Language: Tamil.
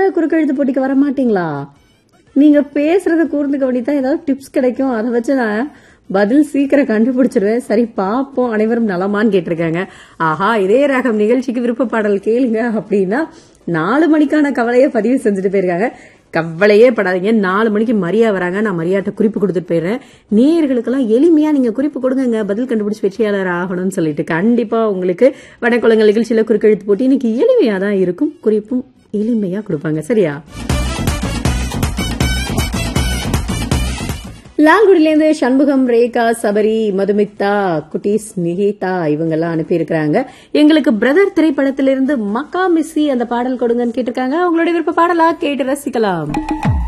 குறுக்கெழுத்து போட்டிக்கு வர மாட்டீங்களா நீங்க பேசுறத கூர்ந்து கவனித்தா ஏதாவது டிப்ஸ் கிடைக்கும் அதை வச்சு நான் பதில் சீக்கிரம் கண்டுபிடிச்சிருவேன் சரி பாப்போம் அனைவரும் நலமான்னு கேட்டிருக்காங்க ஆஹா இதே ரகம் நிகழ்ச்சிக்கு விருப்ப பாடல் கேளுங்க அப்படின்னா நாலு மணிக்கான கவலையை பதிவு செஞ்சுட்டு போயிருக்காங்க கவலையே படாதீங்க நாலு மணிக்கு மரியா வராங்க நான் மரியாட்ட குறிப்பு கொடுத்துட்டு போயிடுறேன் நேயர்களுக்கெல்லாம் எளிமையா நீங்க குறிப்பு கொடுங்க பதில் கண்டுபிடிச்சு வெற்றியாளர் ஆகணும்னு சொல்லிட்டு கண்டிப்பா உங்களுக்கு வடக்குளங்கள் நிகழ்ச்சியில குறுக்கெழுத்து போட்டி இன்னைக்கு எளிமையா தான் இருக்கும் குறிப்பும் எளிமையா கொடுப்பாங்க சரியா லால்குடியிலேருந்து சண்முகம் ரேகா சபரி மதுமிதா குட்டீஸ் நிகிதா இவங்கெல்லாம் அனுப்பியிருக்கிறாங்க எங்களுக்கு பிரதர் திரைப்படத்திலிருந்து மக்கா மிஸ்ஸி அந்த பாடல் கொடுங்கன்னு கேட்டிருக்காங்க அவங்களுடைய விருப்ப பாடலா கேட்டு ரசிக்கலாம்